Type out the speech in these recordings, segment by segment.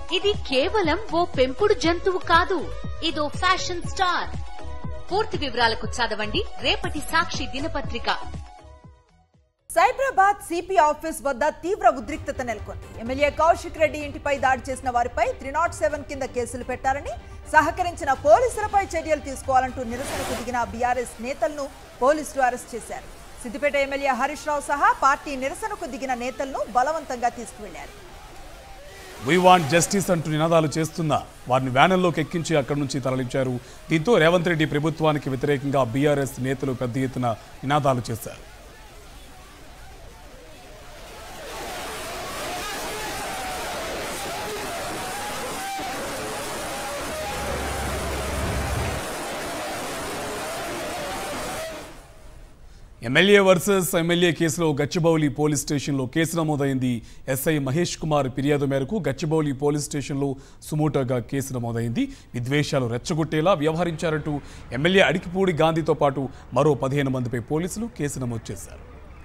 ఇది కేవలం ఓ పెంపుడు జంతువు కాదు ఇదో ఫ్యాషన్ స్టార్ పూర్తి వివరాలకు చదవండి రేపటి సాక్షి దినపత్రిక సైబరాబాద్ సిపి ఆఫీస్ వద్ద తీవ్ర ఉద్రిక్తత నెలకొంది ఎమ్మెల్యే కౌశిక్ రెడ్డి ఇంటిపై దాడి చేసిన వారిపై త్రీ నాట్ సెవెన్ కింద కేసులు పెట్టారని సహకరించిన పోలీసులపై చర్యలు తీసుకోవాలంటూ నిరసనకు దిగిన బీఆర్ఎస్ నేతలను పోలీసులు అరెస్ట్ చేశారు సిద్దిపేట ఎమ్మెల్యే హరీష్ రావు సహా పార్టీ నిరసనకు దిగిన నేతలను బలవంతంగా తీసుకువెళ్లారు వీ వాంట్ జస్టిస్ అంటూ నినాదాలు చేస్తున్న వారిని వ్యానల్లోకి ఎక్కించి అక్కడి నుంచి తరలించారు దీంతో రేవంత్ రెడ్డి ప్రభుత్వానికి వ్యతిరేకంగా బీఆర్ఎస్ నేతలు పెద్ద ఎత్తున నినాదాలు చేశారు ఎమ్మెల్యే వర్సెస్ ఎమ్మెల్యే కేసులో గచ్చిబౌలి పోలీస్ స్టేషన్లో కేసు నమోదైంది ఎస్ఐ మహేష్ కుమార్ ఫిర్యాదు మేరకు గచ్చిబౌలి పోలీస్ స్టేషన్లో సుమోటోగా కేసు నమోదైంది విద్వేషాలు రెచ్చగొట్టేలా వ్యవహరించారంటూ ఎమ్మెల్యే అడికిపూడి గాంధీతో పాటు మరో పదిహేను మందిపై పోలీసులు కేసు నమోదు చేశారు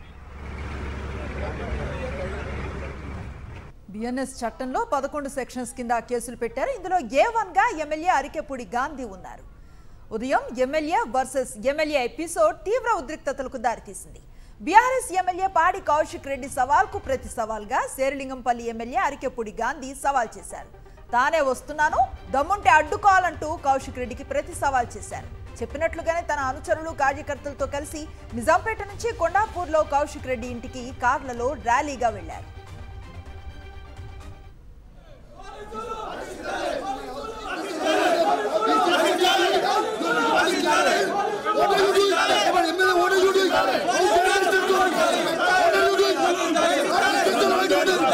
బిఎన్ఎస్ చట్టంలో పదకొండు సెక్షన్స్ కింద కేసులు పెట్టారు ఇందులో ఏ వన్ గా ఎమ్మెల్యే అరికెపూడి గాంధీ ఉన్నారు ఉదయం ఎమ్మెల్యే వర్సెస్ ఎమ్మెల్యే ఎపిసోడ్ తీవ్ర ఉద్రిక్తతలకు దారితీసింది బీఆర్ఎస్ ఎమ్మెల్యే పాడి కౌశిక్ రెడ్డి సవాల్కు ప్రతి సవాల్గా శేరిలింగంపల్లి ఎమ్మెల్యే అరికెపూడి గాంధీ సవాల్ చేశారు తానే వస్తున్నాను దమ్ముంటే అడ్డుకోవాలంటూ కౌశిక్ రెడ్డికి ప్రతి సవాల్ చేశారు చెప్పినట్లుగానే తన అనుచరులు కార్యకర్తలతో కలిసి నిజాంపేట నుంచి కొండాపూర్లో కౌశిక్ రెడ్డి ఇంటికి కార్లలో ర్యాలీగా వెళ్లారు What are you doing? What are you doing? How can I still do it? What are you doing? This is what I got it.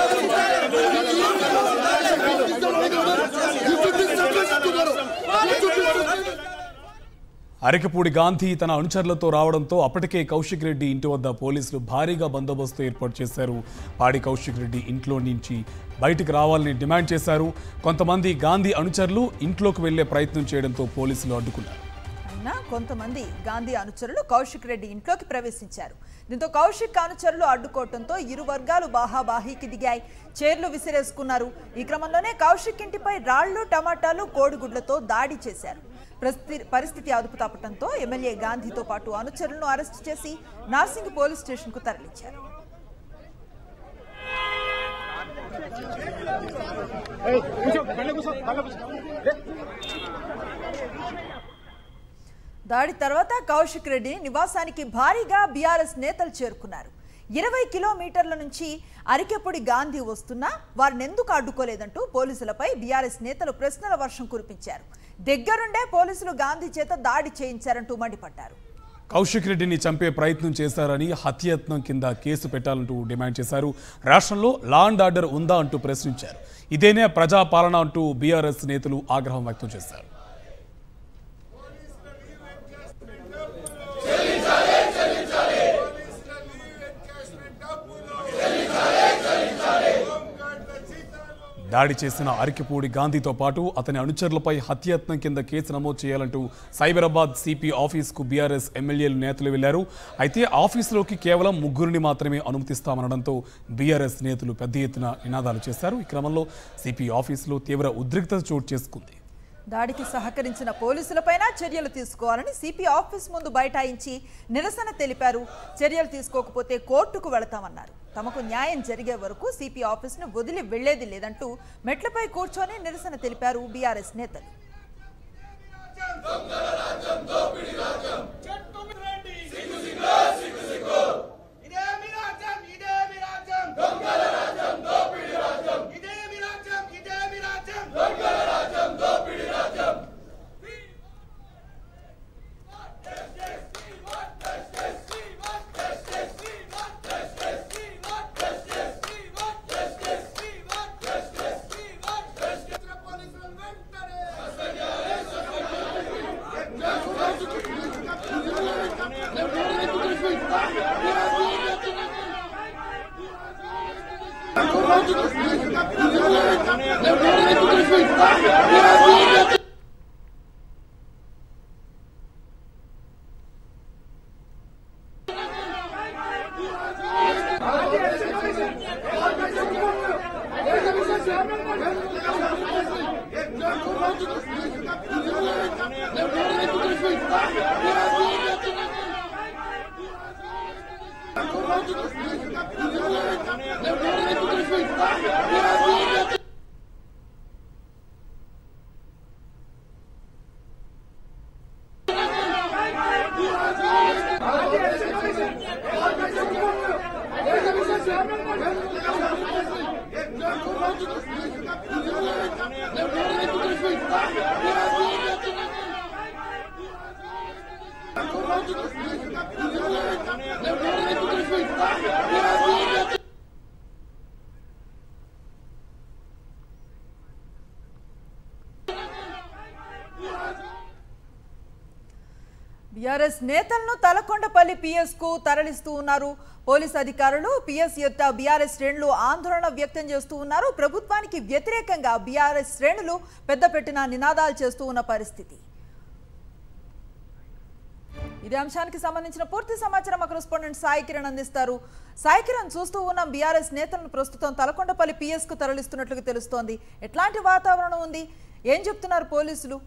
This is what I got it. You should be sentenced tomorrow. You should be sentenced. Arekapudi Gandhi తన అనుచరులతో రావడంతో అప్పటికే కౌశిక్ రెడ్డి ఇంటి వద్ద పోలీసులు భారీగా బందోబస్తు ఏర్పాటు చేశారు పాడి కౌశిక్ రెడ్డి ఇంట్లో నుంచి బయటికి రావాలని డిమాండ్ చేశారు కొంతమంది గాంధీ అనుచరులు ఇంట్లోకి వెళ్లే ప్రయత్నం చేయడంతో పోలీసులు అడ్డుకున్నారు అయినా కొంతమంది గాంధీ అనుచరులు కౌశిక్ రెడ్డి ఇంట్లోకి ప్రవేశించారు దీంతో కౌశిక్ అనుచరులు అడ్డుకోవడంతో ఇరు వర్గాలు బాహాబాహీకి దిగాయి చైర్లు విసిరేసుకున్నారు ఈ క్రమంలోనే కౌశిక్ ఇంటిపై రాళ్లు టమాటాలు కోడిగుడ్లతో దాడి చేశారు ప్రస్తి- పరిస్థితి అదుపు తప్పడంతో ఎమ్మెల్యే గాంధీతో పాటు అనుచరులను అరెస్టు చేసి నార్సింగ్ పోలీస్ స్టేషన్కు తరలించారు దాడి తర్వాత కౌశిక్ రెడ్డి నివాసానికి భారీగా బీఆర్ఎస్ నేతలు చేరుకున్నారు ఇరవై కిలోమీటర్ల నుంచి అరికెపొడి గాంధీ వస్తున్నా వారిని ఎందుకు అడ్డుకోలేదంటూ పోలీసులపై బీఆర్ఎస్ నేతలు ప్రశ్నల వర్షం కురిపించారు దగ్గరుండే పోలీసులు గాంధీ చేత దాడి చేయించారంటూ మండిపడ్డారు కౌశిక్ రెడ్డిని చంపే ప్రయత్నం చేశారని హత్యయత్నం కింద కేసు పెట్టాలంటూ డిమాండ్ చేశారు రాష్ట్రంలో లా అండ్ ఆర్డర్ ఉందా అంటూ ప్రశ్నించారు ఇదేనే ప్రజాపాలన అంటూ బీఆర్ఎస్ నేతలు ఆగ్రహం వ్యక్తం చేశారు దాడి చేసిన అరికిపూడి గాంధీతో పాటు అతని అనుచరులపై హత్యయత్నం కింద కేసు నమోదు చేయాలంటూ సైబరాబాద్ సిపి ఆఫీస్కు బీఆర్ఎస్ ఎమ్మెల్యేలు నేతలు వెళ్లారు అయితే ఆఫీసులోకి కేవలం ముగ్గురిని మాత్రమే అనుమతిస్తామనడంతో బీఆర్ఎస్ నేతలు పెద్ద ఎత్తున నినాదాలు చేశారు ఈ క్రమంలో సిపి ఆఫీసులో తీవ్ర ఉద్రిక్తత చోటు చేసుకుంది దాడికి సహకరించిన పోలీసులపైన చర్యలు తీసుకోవాలని సిపి ఆఫీస్ ముందు బైఠాయించి నిరసన తెలిపారు చర్యలు తీసుకోకపోతే కోర్టుకు వెళతామన్నారు తమకు న్యాయం జరిగే వరకు సిపి ఆఫీస్ను వదిలి వెళ్లేది లేదంటూ మెట్లపై కూర్చొని నిరసన తెలిపారు బీఆర్ఎస్ నేతలు ఇదే మీ రాజ్యం ఇదే మీ రాజ్యం దొంగల రాజ్యం దోపిడి రాజ్యం ఇదే మీ రాజ్యం ఇదే మీ రాజ్యం దొంగల రాజ్యం దోపిడి రాజ్యం పోలీసులను వెంటనే బీఆర్ఎస్ నేతలను తలకొండపల్లి పిఎస్ కు తరలిస్తూ ఉన్నారు పోలీస్ అధికారులు పిఎస్ యొక్క బీఆర్ఎస్ శ్రేణులు ఆందోళన వ్యక్తం చేస్తూ ఉన్నారు ప్రభుత్వానికి వ్యతిరేకంగా బీఆర్ఎస్ శ్రేణులు పెద్దపెట్టిన నినాదాలు చేస్తూ ఉన్న పరిస్థితి ఇదే అంశానికి సంబంధించిన పూర్తి సమాచారం మా కరెస్పాండెంట్ సాయి కిరణ్ అందిస్తారు సాయి కిరణ్ చూస్తూ ఉన్న బీఆర్ఎస్ నేతలను ప్రస్తుతం తలకొండపల్లి పిఎస్ కు తరలిస్తున్నట్లుగా తెలుస్తోంది ఎట్లాంటి వాతావరణం ఉంది ఏం చెప్తున్నారు పోలీసులు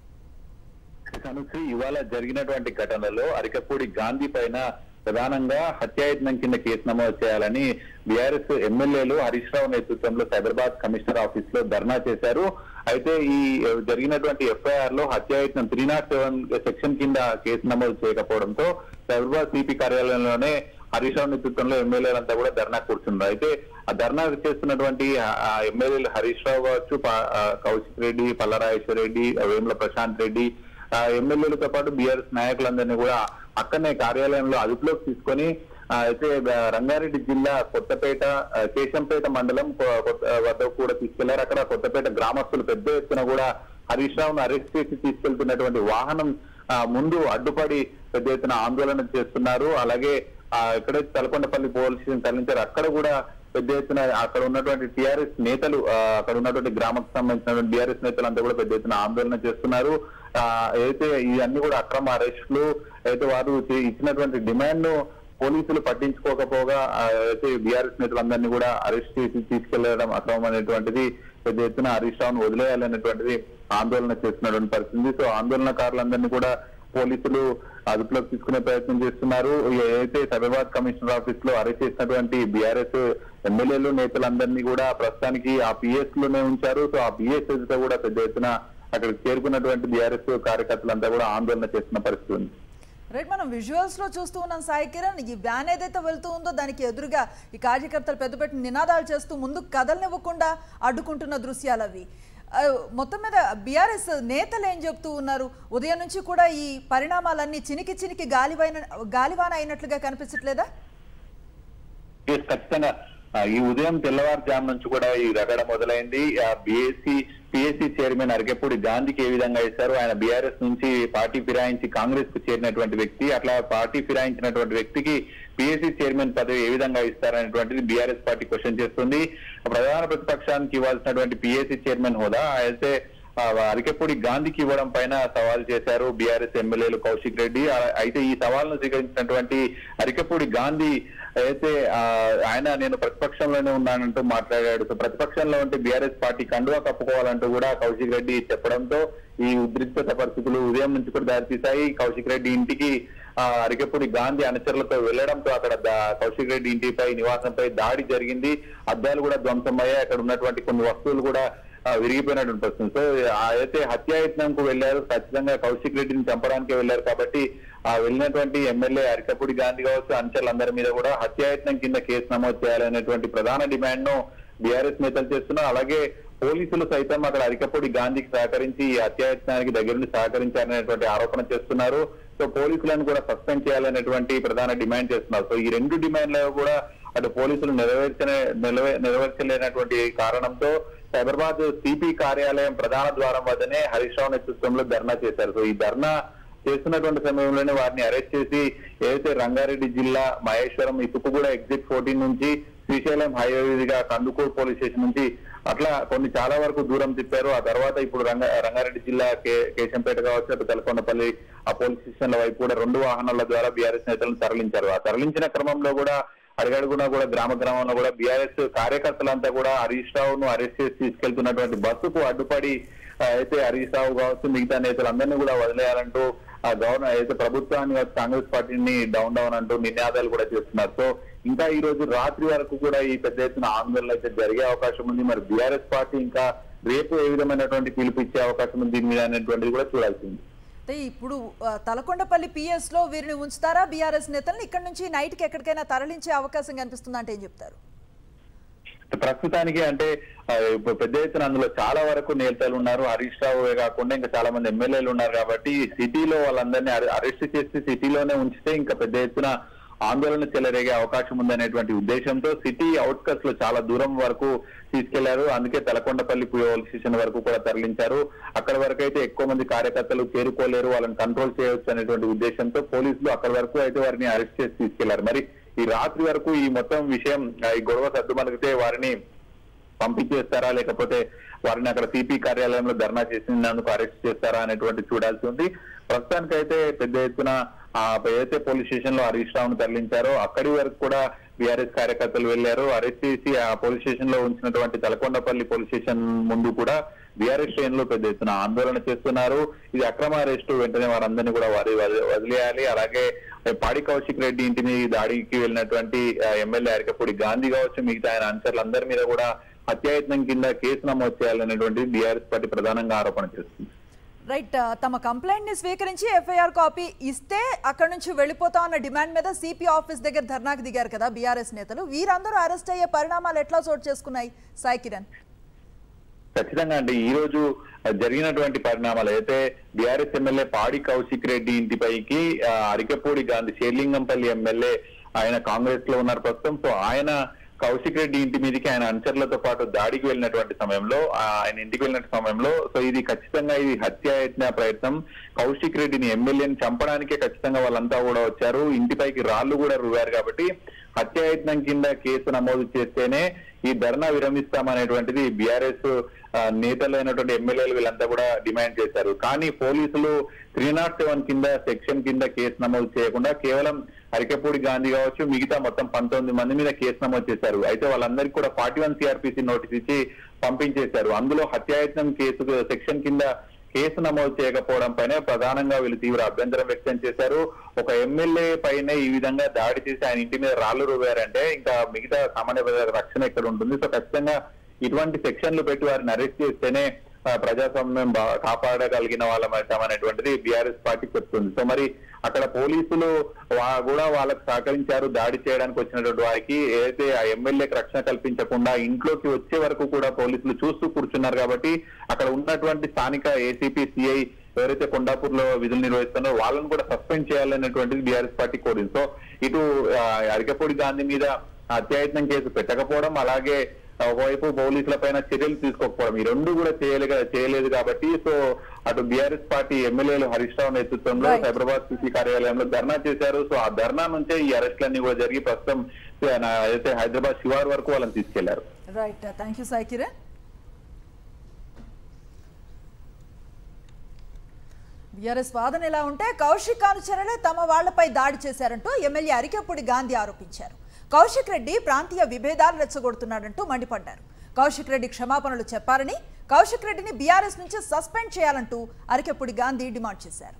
అనుశ్రీ ఇవాళ జరిగినటువంటి ఘటనలో అరికపూడి గాంధీ పైన ప్రధానంగా హత్యాయత్నం కింద కేసు నమోదు చేయాలని బీఆర్ఎస్ ఎమ్మెల్యేలు హరీష్ రావు నేతృత్వంలో సైబరాబాద్ కమిషనర్ ఆఫీస్ లో ధర్నా చేశారు అయితే ఈ జరిగినటువంటి ఎఫ్ఐఆర్ లో హత్యాయత్నం త్రీ నాట్ సెవెన్ సెక్షన్ కింద కేసు నమోదు చేయకపోవడంతో సైబరాబాద్ సిపి కార్యాలయంలోనే హరీష్ రావు నేతృత్వంలో ఎమ్మెల్యేలంతా కూడా ధర్నా కూర్చున్నారు అయితే ఆ ధర్నా చేస్తున్నటువంటి ఆ- ఆ ఎమ్మెల్యేలు హరీష్ రావు కావచ్చు ప- ఆ కౌశిక్ రెడ్డి పల్లరాజేశ్వర రెడ్డి వేముల ప్రశాంత్ రెడ్డి ఆ ఎమ్మెల్యేలతో పాటు బీఆర్ఎస్ నాయకులందరినీ కూడా అక్కడనే కార్యాలయంలో అదుపులోకి తీసుకొని ఆ, అయితే ఆ, రంగారెడ్డి జిల్లా కొత్తపేట ఆ, కేశంపేట మండలం కొ- కొత్త- వద్ద కూడా తీసుకెళ్లారు అక్కడ కొత్తపేట గ్రామస్తులు పెద్ద ఎత్తున కూడా హరీష్ రావును అరెస్ట్ చేసి తీసుకెళ్తున్నటువంటి వాహనం ఆ, ముందు అడ్డుపడి పెద్ద ఎత్తున ఆందోళన చేస్తున్నారు అలాగే ఆ, ఎక్కడైతే తలకొండపల్లి పోలీస్ స్టేషన్ తరలించారు అక్కడ కూడా పెద్ద ఎత్తున అక్కడ ఉన్నటువంటి టిఆర్ఎస్ నేతలు ఆ, అక్కడ ఉన్నటువంటి గ్రామకు సంబంధించినటువంటి బీఆర్ఎస్ నేతలు అంతా కూడా పెద్ద ఎత్తున ఆందోళన చేస్తున్నారు ఆ, అయితే ఇవన్నీ కూడా అక్రమ అరెస్టులు అయితే వారు చే- ఇచ్చినటువంటి డిమాండ్ ను పోలీసులు పట్టించుకోకపోగా ఆ, అయితే బీఆర్ఎస్ నేతలందరినీ కూడా అరెస్ట్ చేసి తీసుకెళ్లడం అక్రమమైనటువంటిది పెద్ద ఎత్తున హరీష్ రావును వదిలేయాలనేటువంటిది ఆందోళన చేస్తున్నటువంటి పరిస్థితి సో ఆందోళనకారులందరినీ కూడా పోలీసులు అదుపులోకి తీసుకునే ప్రయత్నం చేస్తున్నారు ఏదైతే సైబరాబాద్ కమిషనర్ ఆఫీస్ లో అరెస్ట్ చేసినటువంటి బీఆర్ఎస్ ఎమ్మెల్యేలు నేతలందరినీ కూడా ప్రస్తుతానికి ఆ పిఎస్ లోనే ఉంచారు సో ఆ పిఎస్ ఎదుట కూడా పెద్ద ఎత్తున అక్కడికి చేరుకున్నటువంటి బీఆర్ఎస్ కార్యకర్తలంతా కూడా ఆందోళన చేస్తున్న పరిస్థితి ఉంది రైట్ మనం విజువల్స్ లో చూస్తూ ఉన్నాం సాయి కిరణ్ ఈ వ్యాన్ ఏదైతే వెళ్తూ ఉందో దానికి ఎదురుగా ఈ కార్యకర్తలు పెద్ద పెట్టి నినాదాలు చేస్తూ ముందు కదలనివ్వకుండా అడ్డుకుంటున్న దృశ్యాలు అవి ఆ, మొత్తం మీద బీఆర్ఎస్ నేతలు ఏం చెప్తూ ఉన్నారు ఉదయం నుంచి కూడా ఈ పరిణామాలన్నీ చినికి చినికి గాలివైన గాలివాన అయినట్లుగా కనిపించట్లేదా ఎస్, ఖచ్చితంగా ఆ, ఈ ఉదయం తెల్లవారుజాము నుంచి కూడా ఈ రగడ మొదలైంది బీఎస్సీ పిఎస్సీ చైర్మన్ అరకెపూడి గాంధీకి ఏ విధంగా ఇస్తారు ఆయన బీఆర్ఎస్ నుంచి పార్టీ ఫిరాయించి కాంగ్రెస్ కు చేరినటువంటి వ్యక్తి అట్లా పార్టీ ఫిరాయించినటువంటి వ్యక్తికి పిఎస్సీ చైర్మన్ పదవి ఏ విధంగా ఇస్తారనేటువంటిది బీఆర్ఎస్ పార్టీ క్వశ్చన్ చేస్తుంది ప్రధాన ప్రతిపక్షానికి ఇవ్వాల్సినటువంటి పిఎస్సీ చైర్మన్ హోదా అయితే ఆ, అరికెపూడి గాంధీకి ఇవ్వడం పైన సవాల్ చేశారు బీఆర్ఎస్ ఎమ్మెల్యేలు కౌశిక్ రెడ్డి ఆ, అయితే ఈ సవాల్ను స్వీకరించినటువంటి అరికెపూడి గాంధీ అయితే ఆ, ఆయన నేను ప్రతిపక్షంలోనే ఉన్నానంటూ మాట్లాడాడు సో ప్రతిపక్షంలో ఉంటే బీఆర్ఎస్ పార్టీ కండువా కప్పుకోవాలంటూ కూడా కౌశిక్ రెడ్డి చెప్పడంతో ఈ ఉద్రిక్తత పరిస్థితులు ఉదయం నుంచి కూడా దారితీశాయి కౌశిక్ రెడ్డి ఇంటికి ఆ, అరికెపూడి గాంధీ అనుచరులతో వెళ్లడంతో అక్కడ దా- కౌశిక్ రెడ్డి ఇంటిపై నివాసంపై దాడి జరిగింది అద్దాలు కూడా ధ్వంసమయ్యాయి అక్కడ ఉన్నటువంటి కొన్ని వస్తువులు కూడా ఆ, విరిగిపోయినటువంటి పరిస్థితి సో ఆ అయితే హత్యాయత్నంకు వెళ్లారు ఖచ్చితంగా కౌశిక్ రెడ్డిని చంపడానికి వెళ్లారు కాబట్టి ఆ వెళ్ళినటువంటి ఎమ్మెల్యే అరికపూడి గాంధీ కావచ్చు అనుచరులందరి మీద కూడా హత్యాయత్నం కింద కేసు నమోదు చేయాలనేటువంటి ప్రధాన డిమాండ్ ను బీఆర్ఎస్ నేతలు చేస్తున్నారు అలాగే పోలీసులు సైతం అక్కడ అరికపూడి గాంధీకి సహకరించి ఈ హత్యాయత్నానికి దగ్గరుండి సహకరించారనేటువంటి ఆరోపణ చేస్తున్నారు సో పోలీసులను కూడా సస్పెండ్ చేయాలనేటువంటి ప్రధాన డిమాండ్ చేస్తున్నారు సో ఈ రెండు డిమాండ్లు కూడా అటు పోలీసులు నెరవేర్చనే నెరవే- నెరవేర్చలేనటువంటి కారణంతో సైబరాబాద్ సిపి కార్యాలయం ప్రధాన ద్వారం వద్దనే హరీష్ రావు నేతృత్వంలో ధర్నా చేశారు సో ఈ ధర్నా చేస్తున్నటువంటి సమయంలోనే వారిని అరెస్ట్ చేసి ఏదైతే రంగారెడ్డి జిల్లా మహేశ్వరం ఇసుకుగూడ ఎగ్జిట్ ఫోర్టీన్ నుంచి శ్రీశైలం హైవే మీదుగా కందుకూరు పోలీస్ స్టేషన్ నుంచి అట్లా కొన్ని చాలా వరకు దూరం తిప్పారు ఆ తర్వాత ఇప్పుడు రంగ రంగారెడ్డి జిల్లా కే- కేశంపేట కావచ్చు అటు తెలకొండపల్లి ఆ పోలీస్ స్టేషన్ల వైపు కూడా రెండు వాహనాల ద్వారా బీఆర్ఎస్ నేతలను తరలించారు ఆ తరలించిన క్రమంలో కూడా అడుగడుగునా కూడా గ్రామ గ్రామంలో కూడా బీఆర్ఎస్ కార్యకర్తలంతా కూడా హరీష్ రావును అరెస్ట్ చేసి తీసుకెళ్తున్నటువంటి బస్సుకు అడ్డుపడి ఆ, అయితే హరీష్ రావు కావచ్చు మిగతా నేతలందరినీ కూడా వదిలేయాలంటూ ఆ గవర్నర్ అయితే ప్రభుత్వాన్ని కావచ్చు, కాంగ్రెస్ పార్టీని డౌన్ డౌన్ అంటూ నినాదాలు కూడా చేస్తున్నారు సో ఇంకా ఈ రోజు రాత్రి వరకు కూడా ఈ పెద్ద ఎత్తున ఆందోళన అయితే జరిగే అవకాశం ఉంది మరి బీఆర్ఎస్ పార్టీ ఇంకా రేపు ఏ విధమైనటువంటి పిలుపు ఇచ్చే అవకాశం ఉంది దీని మీద అనేటువంటిది కూడా చూడాల్సింది అంటే ఇప్పుడు ఆ, తలకొండపల్లి పిఎస్ లో వీరిని ఉంచుతారా బీఆర్ఎస్ నేతల్ని ఇక్కడ నుంచి నైట్ కి ఎక్కడికైనా తరలించే అవకాశం కనిపిస్తుందా అంటే ఏం చెప్తారు ప్రస్తుతానికి అంటే ఆ, ఇప్పుడు పెద్ద ఎత్తున అందులో చాలా వరకు నేతలు ఉన్నారు హరీష్ రావువే కాకుండా ఇంకా చాలా మంది ఎమ్మెల్యేలు ఉన్నారు కాబట్టి సిటీలో వాళ్ళందరినీ అరె- అరెస్ట్ చేసి సిటీలోనే ఉంచితే ఇంకా పెద్ద ఎత్తున ఆందోళన చెలరేగే అవకాశం ఉందనేటువంటి ఉద్దేశంతో సిటీ అవుట్కట్స్ లో చాలా దూరం వరకు తీసుకెళ్లారు అందుకే తలకొండపల్లి పోలీస్ స్టేషన్ వరకు కూడా తరలించారు అక్కడ వరకు అయితే ఎక్కువ మంది కార్యకర్తలు చేరుకోలేరు వాళ్ళని కంట్రోల్ చేయవచ్చు అనేటువంటి ఉద్దేశంతో పోలీసులు అక్కడ వరకు అయితే వారిని అరెస్ట్ చేసి తీసుకెళ్లారు మరి ఈ రాత్రి వరకు ఈ మొత్తం విషయం ఆ, ఈ గొడవ సర్దుమణిగితే వారిని పంపించేస్తారా లేకపోతే వారిని అక్కడ సిపి కార్యాలయంలో ధర్నా చేసినందుకు అరెస్ట్ చేస్తారా అనేటువంటి చూడాల్సి ఉంది ప్రస్తుతానికైతే పెద్ద ఎత్తున ఆ ఏదైతే పోలీస్ స్టేషన్ లో హరీష్ రావును తరలించారో అక్కడి వరకు కూడా బీఆర్ఎస్ కార్యకర్తలు వెళ్లారు అరెస్ట్ చేసి ఆ పోలీస్ స్టేషన్ లో ఉంచినటువంటి తలకొండపల్లి పోలీస్ స్టేషన్ ముందు కూడా బీఆర్ఎస్ శ్రేణులు పెద్ద ఎత్తున ఆందోళన చేస్తున్నారు ఇది అక్రమ అరెస్టు వెంటనే వారందరినీ కూడా వారి వదిలి- వదిలేయాలి అలాగే పాడి కౌశిక్ రెడ్డి ఇంటిని దాడికి వెళ్ళినటువంటి ఆ, ఎమ్మెల్యే అరికపూడి గాంధీ కావచ్చు మిగతా ఆయన అనుచరులందరి మీద కూడా హత్యాయత్నం కింద కేసు నమోదు చేయాలనేటువంటి బీఆర్ఎస్ పార్టీ ప్రధానంగా ఆరోపణ చేస్తుంది రైట్ ఆ, తమ కంప్లైంట్ ని స్వీకరించి ఎఫ్ఐఆర్ కాపీ ఇస్తే అక్కడ నుంచి వెళ్ళిపోతాం అన్న డిమాండ్ మీద సిపి ఆఫీస్ దగ్గర ధర్నాకు దిగారు కదా బీఆర్ఎస్ నేతలు వీరందరూ అరెస్ట్ అయ్యే పరిణామాలు ఎట్లా చోటు చేసుకున్నాయి సాయి కిరణ్ ఖచ్చితంగా అండి ఈ రోజు జరిగినటువంటి పరిణామాలు అయితే బీఆర్ఎస్ ఎమ్మెల్యే పాడి కౌశిక్ రెడ్డి ఇంటిపైకి ఆ, అరికపూడి గాంధీ షేర్లింగంపల్లి ఎమ్మెల్యే ఆయన కాంగ్రెస్ లో ఉన్నారు ప్రస్తుతం సో ఆయన కౌశిక్ రెడ్డి ఇంటి మీదకి ఆయన అనుచరులతో పాటు దాడికి వెళ్ళినటువంటి సమయంలో ఆ, ఆయన ఇంటికి వెళ్ళిన సమయంలో సో ఇది ఖచ్చితంగా ఇది హత్యాయత్న ప్రయత్నం కౌశిక్ రెడ్డిని ఎమ్మెల్యేని చంపడానికే ఖచ్చితంగా వాళ్ళంతా కూడా వచ్చారు ఇంటిపైకి రాళ్లు కూడా రువ్వారు కాబట్టి హత్యాయత్నం కింద కేసు నమోదు చేస్తేనే ఈ ధర్నా విరమిస్తామనేటువంటిది బీఆర్ఎస్ నేతలైనటువంటి ఎమ్మెల్యేలు వీళ్ళంతా కూడా డిమాండ్ చేశారు కానీ పోలీసులు త్రీ నాట్ సెవెన్ కింద సెక్షన్ కింద కేసు నమోదు చేయకుండా కేవలం అరికపూడి గాంధీ కావచ్చు మిగతా మొత్తం పంతొమ్మిది మంది మీద కేసు నమోదు చేశారు అయితే వాళ్ళందరికీ కూడా ఫార్టీ వన్ సిఆర్పిసి నోటీస్ ఇచ్చి పంపించేశారు అందులో హత్యాయత్నం కేసు సెక్షన్ కింద కేసు నమోదు చేయకపోవడం పైన ప్రధానంగా వీళ్ళు తీవ్ర అభ్యంతరం వ్యక్తం చేశారు ఒక ఎమ్మెల్యే పైన ఈ విధంగా దాడి చేసి ఆయన ఇంటి మీద రాళ్లు రువ్వారంటే ఇంకా మిగతా సామాన్య ప్రజల రక్షణ ఎక్కడ ఉంటుంది సో ఖచ్చితంగా ఇటువంటి సెక్షన్లు పెట్టి వారిని అరెస్ట్ చేస్తేనే ఆ, ప్రజాస్వామ్యం బా- కాపాడగలిగిన వాళ్ళం అనేటువంటిది బీఆర్ఎస్ పార్టీ చెప్తుంది సో మరి అక్కడ పోలీసులు వా- కూడా వాళ్ళకు సహకరించారు దాడి చేయడానికి వచ్చినటువంటి వారికి ఏదైతే ఆ ఎమ్మెల్యేకి రక్షణ కల్పించకుండా ఇంట్లోకి వచ్చే వరకు కూడా పోలీసులు చూస్తూ కూర్చున్నారు కాబట్టి అక్కడ ఉన్నటువంటి స్థానిక ఏసీపీ సిఐ ఎవరైతే కొండాపూర్ లో విధులు నిర్వహిస్తున్నారో వాళ్ళని కూడా సస్పెండ్ చేయాలనేటువంటిది బీఆర్ఎస్ పార్టీ కోరింది సో ఇటు ఆ, అరికపూడి గాంధీ మీద హత్యాయత్నం కేసు పెట్టకపోవడం అలాగే ఒకవైపు పోలీసుల పైన చర్యలు తీసుకోకపోవడం ఈ రెండు కూడా చేయలే చేయలేదు కాబట్టి సో అటు బీఆర్ఎస్ పార్టీ ఎమ్మెల్యేలు హరీష్ రావు నేతృత్వంలో Right. సైబరాబాద్ సిసి కార్యాలయంలో ధర్నా చేశారు సో ఆ ధర్నా నుంచే ఈ అరెస్టులన్నీ కూడా జరిగి ప్రస్తుతం ఆ, అయితే హైదరాబాద్ శివారు వరకు వాళ్ళని తీసుకెళ్లారు right thank you Sai Kiran BRS వాదన ఎలా ఉంటే కౌశిక్ అనుచరులే తమ వాళ్లపై దాడి చేశారంటూ ఎమ్మెల్యే అరికెప్పుడు గాంధీ ఆరోపించారు కౌశిక్ రెడ్డి ప్రాంతీయ విభేదాలు రెచ్చగొడుతున్నాడంటూ మండిపడ్డారు కౌశిక్ రెడ్డి క్షమాపణలు చెప్పారని కౌశిక్ రెడ్డిని బీఆర్ఎస్ నుంచి సస్పెండ్ చేయాలంటూ అరికెప్పుడు గాంధీ డిమాండ్ చేశారు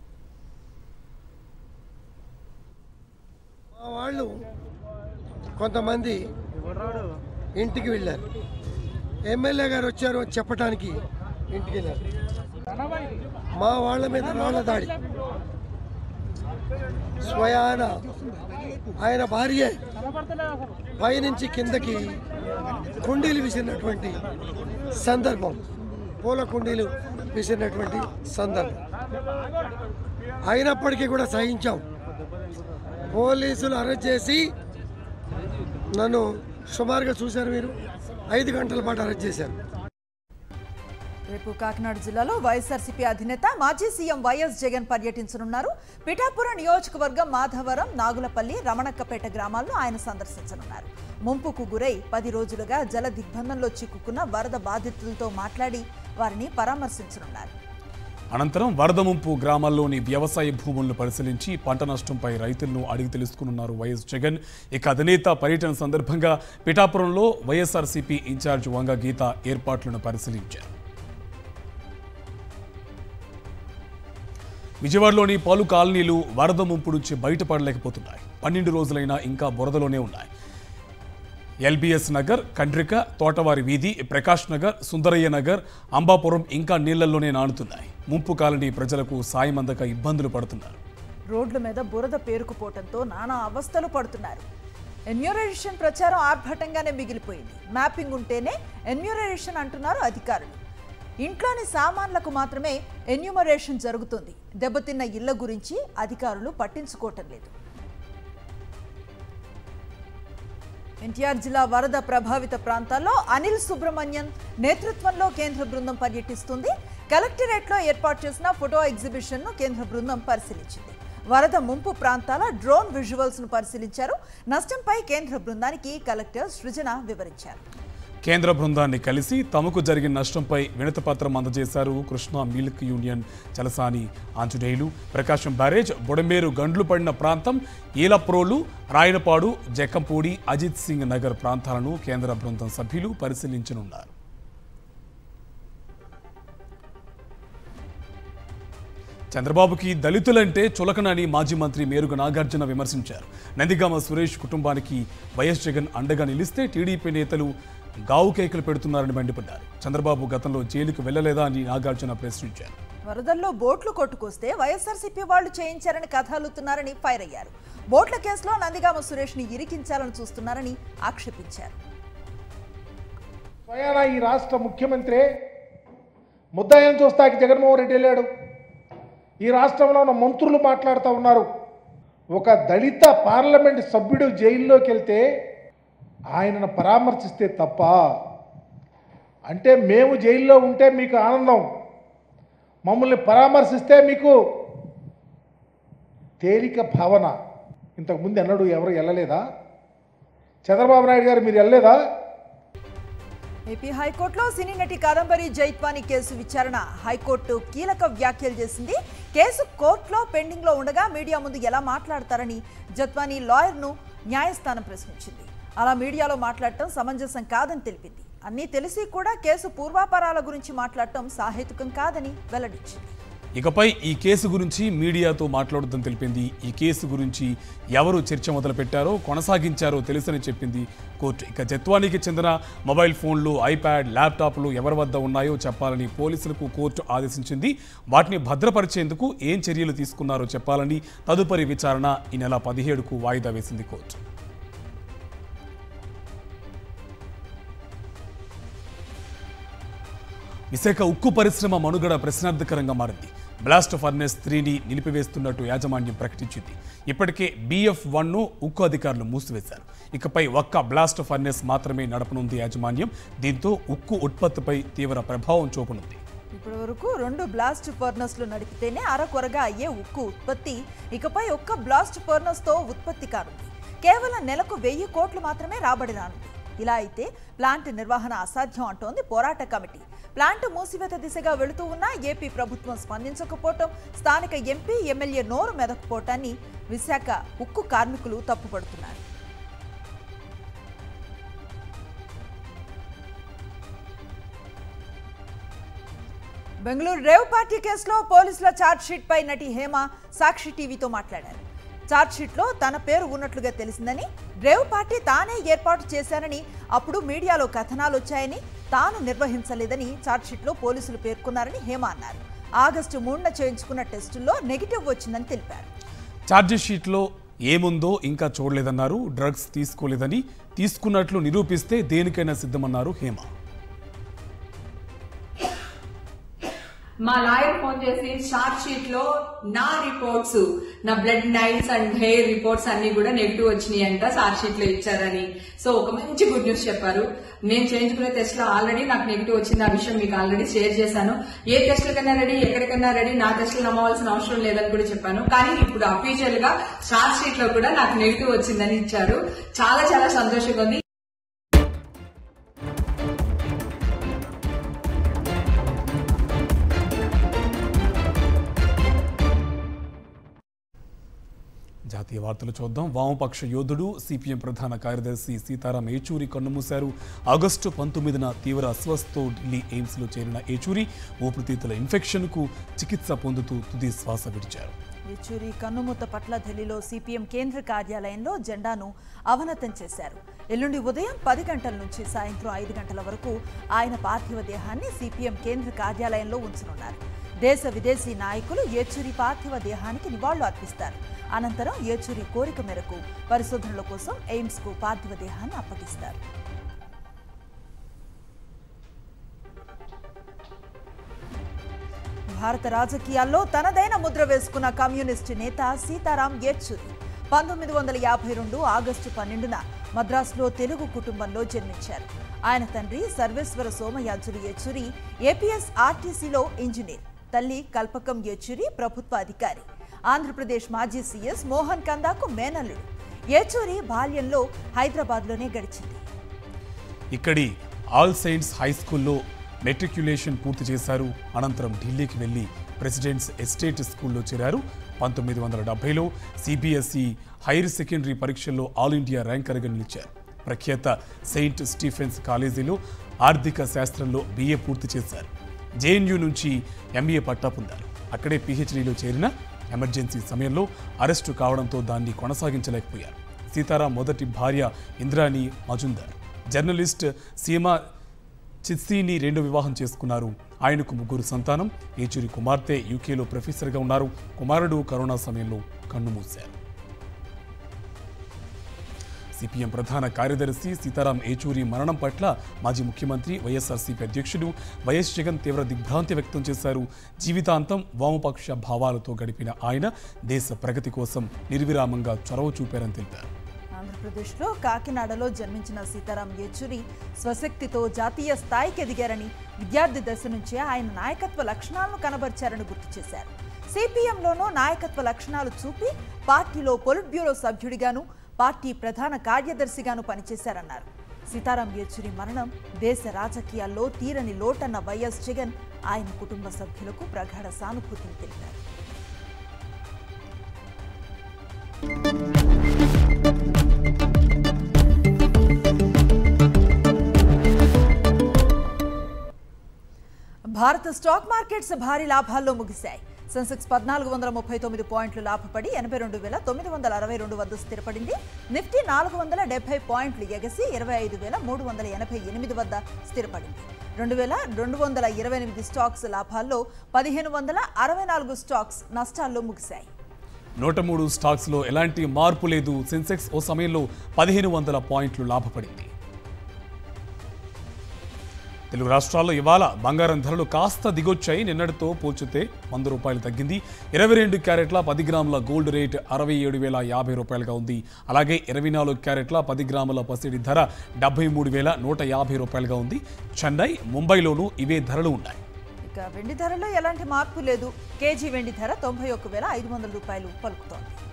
మా వాళ్ళు కొంతమంది ఇంటికి వెళ్ళారు ఎమ్మెల్యే గారు వచ్చారు అని చెప్పడానికి ఇంటికి వెళ్ళారు మా వాళ్ళ మీద రాళ్ల దాడి స్వయాన ఆయన భార్య పైనుంచి కిందకి కుండీలు విసిరినటువంటి సందర్భం పూల కుండీలు విసిరినటువంటి సందర్భం అయినప్పటికీ కూడా సహించాం పోలీసులు అరెస్ట్ చేసి నన్ను సుమారుగా చూశారు మీరు ఐదు గంటల పాటు అరెస్ట్ చేశారు రేపు కాకినాడ జిల్లాలో వైఎస్ఆర్సీపీ అధినేత మాజీ సీఎం వైఎస్ జగన్ పర్యటించనున్నారు పిఠాపురం నియోజకవర్గం మాధవరం నాగులపల్లి రమణక్కపేట గ్రామాలను ఆయన సందర్శించనున్నారు ముంపుకు గురై పది రోజులుగా జల దిగ్బంధంలో చిక్కుకున్న వరద బాధితులతో మాట్లాడి వారిని పరామర్శించనున్నారు అనంతరం వరద ముంపు గ్రామాల్లోని వ్యవసాయ భూములను పరిశీలించి పంట నష్టంపై రైతులను అడిగి తెలుసుకున్నారు వైఎస్ జగన్ ఇక అధినేత పర్యటన సందర్భంగా పిఠాపురంలో వైఎస్ఆర్సీపీ ఇన్ఛార్జ్ వంగ గీత ఏర్పాట్లను పరిశీలించారు విజయవాడలోని పలు కాలనీలు వరద ముంపు నుంచి బయటపడలేకపోతున్నాయి పన్నెండు రోజులైనా ఇంకా బురదలోనే ఉన్నాయి ఎల్బిఎస్ నగర్ కండ్రిక తోటవారి వీధి ప్రకాష్ నగర్ సుందరయ్య నగర్ అంబాపురం ఇంకా నీళ్లలోనే నానుతున్నాయి ముంపు కాలనీ ప్రజలకు సాయం అందక ఇబ్బందులు పడుతున్నారు రోడ్ల మీద బురద పేరుకుపోవడంతో నానా అవస్థలు పడుతున్నారు ఎన్యూరేషన్ ప్రచారం ఆర్భటంగానే మిగిలిపోయింది మ్యాపింగ్ ఉంటేనే ఎన్యూరేషన్ అంటున్నారు అధికారులు ఇంట్లోని సామాన్లకు మాత్రమే ఎన్యూమరేషన్ జరుగుతుంది దెబ్బతిన్న ఇళ్ల గురించి అధికారులు పట్టించుకోవటం లేదు ఎన్టీఆర్ జిల్లా వరద ప్రభావిత ప్రాంతాల్లో అనిల్ సుబ్రహ్మణ్యన్ నేతృత్వంలో కేంద్ర బృందం పర్యటిస్తుంది కలెక్టరేట్లో ఏర్పాటు చేసిన ఫోటో ఎగ్జిబిషన్ ను కేంద్ర బృందం పరిశీలించింది వరద ముంపు ప్రాంతాల డ్రోన్ విజువల్స్ ను పరిశీలించారు నష్టంపై కేంద్ర బృందానికి కలెక్టర్ సృజన వివరించారు కేంద్ర బృందాన్ని కలిసి తమకు జరిగిన నష్టంపై వినతిపత్రం అందజేశారు Krishna milk union Chalasani Anjaneyulu Prakasam barrage Budameru గండ్లు పడిన ప్రాంతం ఈలప్రోలు రాయనపాడు జక్కంపూడి అజిత్ సింగ్ నగర్ ప్రాంతాలను కేంద్ర బృందం సభ్యులు పరిశీలించనున్నారు చంద్రబాబుకి దళితులంటే చులకనని మాజీ మంత్రి మేరుగ నాగార్జున విమర్శించారు నందిగామ సురేష్ కుటుంబానికి వైఎస్ జగన్ అండగా నిలిస్తే టీడీపీ నేతలు గావు కేకలు పెడుతున్నారని మండిపడ్డారు చంద్రబాబు గతంలో జైలుకు వెళ్లలేదా అని నాగార్జున ప్రశ్నించారు వరదల్లో బోట్లు కొట్టుకొస్తే వైఎస్ఆర్సీపీ వాళ్ళు చేయించారని కథలుతున్నారని ఫైర్ అయ్యారు బోట్ల కేసులో నందిగామ సురేష్ ని ఇరికించాలని చూస్తున్నారని ఆక్షేపించారు స్వయాన ఈ రాష్ట్ర ముఖ్యమంత్రి ముద్దాయం చూస్తాకి జగన్మోహన్ రెడ్డి వెళ్ళాడు ఈ రాష్ట్రంలో ఉన్న మంత్రులు మాట్లాడుతూ ఉన్నారు ఒక దళిత పార్లమెంట్ సభ్యుడు జైల్లోకి వెళ్తే ఆయనను పరామర్శిస్తే తప్ప అంటే మేము జైల్లో ఉంటే మీకు ఆనందం మమ్మల్ని పరామర్శిస్తే మీకు తేలిక భావన ఇంతకుముందు ఎన్నడూ ఎవరు వెళ్ళలేదా చంద్రబాబు నాయుడు గారు మీరు వెళ్ళలేదా ఏపీ హైకోర్టులో సినీ నటి కాదంబరి జైత్వాని కేసు విచారణ హైకోర్టు కీలక వ్యాఖ్యలు చేసింది కేసు కోర్టులో పెండింగ్ లో ఉండగా మీడియా ముందు ఎలా మాట్లాడతారని జత్వాని లాయర్ను న్యాయస్థానం ప్రశ్నించింది అలా మీడియాలో మాట్లాడటం సమంజసం కాదని తెలిపింది అన్నీ తెలిసి కూడా కేసు పూర్వాపరాల గురించి మాట్లాడటం సాహేతుకం కాదని వెల్లడించింది ఇకపై ఈ కేసు గురించి మీడియాతో మాట్లాడొద్దని తెలిపింది ఈ కేసు గురించి ఎవరు చర్చ మొదలుపెట్టారో కొనసాగించారో తెలుసని చెప్పింది కోర్టు ఇక జత్వానికి చెందిన మొబైల్ ఫోన్లు ఐప్యాడ్ ల్యాప్టాప్లు ఎవరి వద్ద ఉన్నాయో చెప్పాలని పోలీసులకు కోర్టు ఆదేశించింది వాటిని భద్రపరిచేందుకు ఏం చర్యలు తీసుకున్నారో చెప్పాలని తదుపరి విచారణ ఈ నెల పదిహేడుకు వాయిదా వేసింది కోర్టు విశాఖ ఉక్కు పరిశ్రమ మనుగడ ప్రశ్నార్థకరంగా మారింది బ్లాస్ట్ ఫర్నెస్ త్రీని నిలిపివేస్తున్నట్టు యాజమాన్యం ప్రకటించింది ఇప్పటికే బీఎఫ్ వన్ను ఉక్కు అధికారులు మూసివేశారు ఇకపై ఒక్క బ్లాస్ట్ ఫర్నెస్ మాత్రమే నడపనుంది యాజమాన్యం దీంతో ఉక్కు ఉత్పత్తిపై తీవ్ర ప్రభావం చూపనుంది ఇప్పటి వరకు రెండు బ్లాస్ట్ ఫర్నస్లు నడిపితేనే అరకొరగా అయ్యే ఉక్కు ఉత్పత్తి ఇకపై ఒక్క బ్లాస్ట్ ఫర్నస్ తో ఉత్పత్తి కానుంది కేవలం నెలకు వెయ్యి కోట్లు మాత్రమే రాబడి రానుంది ఇలా అయితే ప్లాంట్ నిర్వహణ అసాధ్యం అంటోంది పోరాట కమిటీ ప్లాంట్ మూసివేత దిశగా వెళుతూ ఉన్న ఏపీ ప్రభుత్వం స్పందించకపోవటం స్థానిక ఎంపీ ఎమ్మెల్యే నోరు మెదకపోవటాన్ని విశాఖ ఉక్కు కార్మికులు తప్పుపడుతున్నారు బెంగళూరు రేవ్ పార్టీ కేసులో పోలీసుల ఛార్జ్షీట్ పై నటి హేమ సాక్షి టీవీతో మాట్లాడారు ఛార్జ్షీట్లో తన పేరు ఉన్నట్లుగా తెలిసిందని రేవ్ పార్టీ తానే ఏర్పాటు చేశానని అప్పుడు మీడియాలో కథనాలు వచ్చాయని తాను నిర్వహించలేదని ఛార్జ్షీట్లో పోలీసులు పేర్కొన్నారని హేమ అన్నారు ఆగస్టు మూడున చేయించుకున్న టెస్టుల్లో నెగిటివ్ వచ్చిందని తెలిపారు ఛార్జీ షీట్లో ఏముందో ఇంకా చూడలేదన్నారు డ్రగ్స్ తీసుకోలేదని తీసుకున్నట్లు నిరూపిస్తే దేనికైనా సిద్ధమన్నారు హేమ మా లాయర్ ఫోన్ చేసి షార్ట్ షీట్ లో నా రిపోర్ట్స్ నా blood nails and hair reports అన్ని కూడా నెగిటివ్ వచ్చినాయి అంట షార్ట్ షీట్ లో ఇచ్చారని సో ఒక మంచి గుడ్ న్యూస్ చెప్పారు నేను చేయించుకునే టెస్ట్ లో ఆల్రెడీ నాకు నెగిటివ్ వచ్చింది ఆ విషయం మీకు ఆల్రెడీ షేర్ చేశాను ఏ టెస్ట్లకైనా రెడీ ఎక్కడికైనా రెడీ నా టెస్టులు నమ్మవలసిన అవసరం లేదని కూడా చెప్పాను కానీ ఇప్పుడు అఫీషియల్ గా షార్ట్ షీట్ లో కూడా నాకు నెగిటివ్ వచ్చిందని ఇచ్చారు చాలా చాలా సంతోషంగా ఉంది జాతీయ వార్తలు చూద్దాం వామపక్ష యోధుడు సిపిఎం ప్రధాన కార్యదర్శి సీతారాం ఏచూరి కన్నుమూశారు ఆగస్టు పంతొమ్మిదిన తీవ్ర అస్వస్థతో ఢిల్లీ ఎయిమ్స్లో చేరిన ఏచూరి ఊపిరితిత్తుల ఇన్ఫెక్షన్కు చికిత్స పొందుతూ తుది శ్వాస విడిచారు యేచూరి కన్నుమూత పట్ల ఢిల్లీలో సిపిఎం కేంద్ర కార్యాలయంలో జెండాను అవనతం చేశారు ఎల్లుండి ఉదయం పది గంటల నుంచి సాయంత్రం ఐదు గంటల వరకు ఆయన పార్థివ దేహాన్ని సిపిఎం కేంద్ర కార్యాలయంలో ఉంచనున్నారు దేశ విదేశీ నాయకులు యేచూరి పార్థివ దేహానికి నివాళులు అర్పిస్తారు అనంతరం యేచూరి కోరిక మేరకు పరిశోధనల కోసం ఎయిమ్స్కు పార్థివ దేహాన్ని అప్పగిస్తారు భారత రాజకీయాల్లో తనదైన ముద్ర వేసుకున్న కమ్యూనిస్టు నేత సీతారాం యేచూరి పంతొమ్మిది వందల యాభై రెండు ఆగస్టు పన్నెండున మద్రాసులో తెలుగు కుటుంబంలో జన్మించారు ఆయన తండ్రి సర్వేశ్వర సోమయాజులు యేచూరి ఏపీఎస్ ఆర్టీసీలో ఇంజనీర్ తల్లి కల్పకం యేచూరి ప్రభుత్వ అధికారి ఆంధ్రప్రదేశ్ మాజీ సీఎస్ మోహన్ కందాకు మేనల్లుడు యేచూరి బాల్యంలో హైదరాబాద్లోనే గడిచింది ఇక్కడి ఆల్ సెయింట్స్ హై స్కూల్లో మెట్రిక్యులేషన్ పూర్తి చేశారు అనంతరం ఢిల్లీకి వెళ్లి ప్రెసిడెంట్స్ ఎస్టేట్ స్కూల్లో చేరారు పంతొమ్మిది వందల డెబ్బైలో సిబిఎస్ఈ హైర్ సెకండరీ పరీక్షల్లో ఆల్ ఇండియా ర్యాంకర్గా నిలిచారు ప్రఖ్యాత సెయింట్ స్టీఫెన్స్ కాలేజీలో ఆర్థిక శాస్త్రంలో బీఏ పూర్తి చేశారు జేఎన్యూ నుంచి ఎంబీఏ పట్టా పొందారు అక్కడే పిహెచ్డీలో చేరిన ఎమర్జెన్సీ సమయంలో అరెస్టు కావడంతో దాన్ని కొనసాగించలేకపోయారు సీతారాం మొదటి భార్య ఇంద్రాణి మజుందార్ జర్నలిస్ట్ సీమా చిత్సీని రెండో వివాహం చేసుకున్నారు ఆయనకు ముగ్గురు సంతానం ఏచూరి కుమార్తె యూకేలో ప్రొఫెసర్గా ఉన్నారు కుమారుడు కరోనా సమయంలో కన్నుమూశారు సిపిఎం ప్రధాన కార్యదర్శి సీతారాం ఏచూరి మరణం పట్ల మాజీ ముఖ్యమంత్రి వైఎస్ఆర్సీపీ అధ్యక్షుడు వైఎస్ జగన్ తీవ్ర దిగ్భ్రాంతి వ్యక్తం చేశారు జీవితాంతం వామపక్ష భావాలతో గడిపిన ఆయన దేశ ప్రగతి కోసం నిర్విరామంగా చొరవ చూపారని తెలిపారు ఆంధ్రప్రదేశ్లో కాకినాడలో జన్మించిన సీతారాం యేచూరి స్వశక్తితో జాతీయ స్థాయికి ఎదిగారని విద్యార్థి దశ నుంచే ఆయన నాయకత్వ లక్షణాలను కనబరిచారని గుర్తు చేశారు సిపిఎంలోనూ నాయకత్వ లక్షణాలు చూపి పార్టీలో పొలిట్ బ్యూరో సభ్యుడిగాను పార్టీ ప్రధాన కార్యదర్శిగాను పనిచేశారన్నారు సీతారాం యేచూరి మరణం దేశ రాజకీయాల్లో తీరని లోటన్న వైఎస్ జగన్ ఆయన కుటుంబ సభ్యులకు ప్రగాఢ సానుభూతిని తెలిపారు భారత స్టాక్ మార్కెట్స్ భారీ లాభాల్లో ముగిశాయి సెన్సెక్స్ పద్నాలుగు వందల ముప్పై తొమ్మిది పాయింట్లు లాభపడి ఎనభై రెండు వేల తొమ్మిది వందల అరవై రెండు వద్ద స్థిరపడింది నిఫ్టీ నాలుగు వందల డెబ్బై పాయింట్లు ఎగసి ఇరవై ఐదు వేల మూడు వందల ఎనభై ఎనిమిది వద్ద స్థిరపడింది రెండు వేల రెండు వందల ఇరవై ఎనిమిది స్టాక్స్ లాభాల్లో పదిహేను వందల అరవై నాలుగు స్టాక్స్ నష్టాల్లో ముగిశాయి నూట మూడు స్టాక్స్లో ఎలాంటి మార్పు లేదు సెన్సెక్స్ ఓ సమయంలో పదిహేను వందల పాయింట్లు లాభపడింది తెలుగు రాష్ట్రాల్లో ఇవాళ బంగారం ధరలు కాస్త దిగొచ్చాయి నిన్నటితో పోల్చితే వంద రూపాయలు తగ్గింది ఇరవై రెండు క్యారెట్ల పది గ్రాముల గోల్డ్ రేట్ అరవై ఏడు వేల యాభై రూపాయలుగా ఉంది అలాగే ఇరవై నాలుగు క్యారెట్ల పది గ్రాముల పసిడి ధర డెబ్బై మూడు వేల నూట యాభై రూపాయలుగా ఉంది చెన్నై ముంబైలోనూ ఇవే ధరలు ఉన్నాయి ఇక వెండి ధరలో ఎలాంటి మార్పు లేదు కేజీ వెండి ధర తొంభై ఒక్క వేల ఐదు వందల రూపాయలు పలుకుతోంది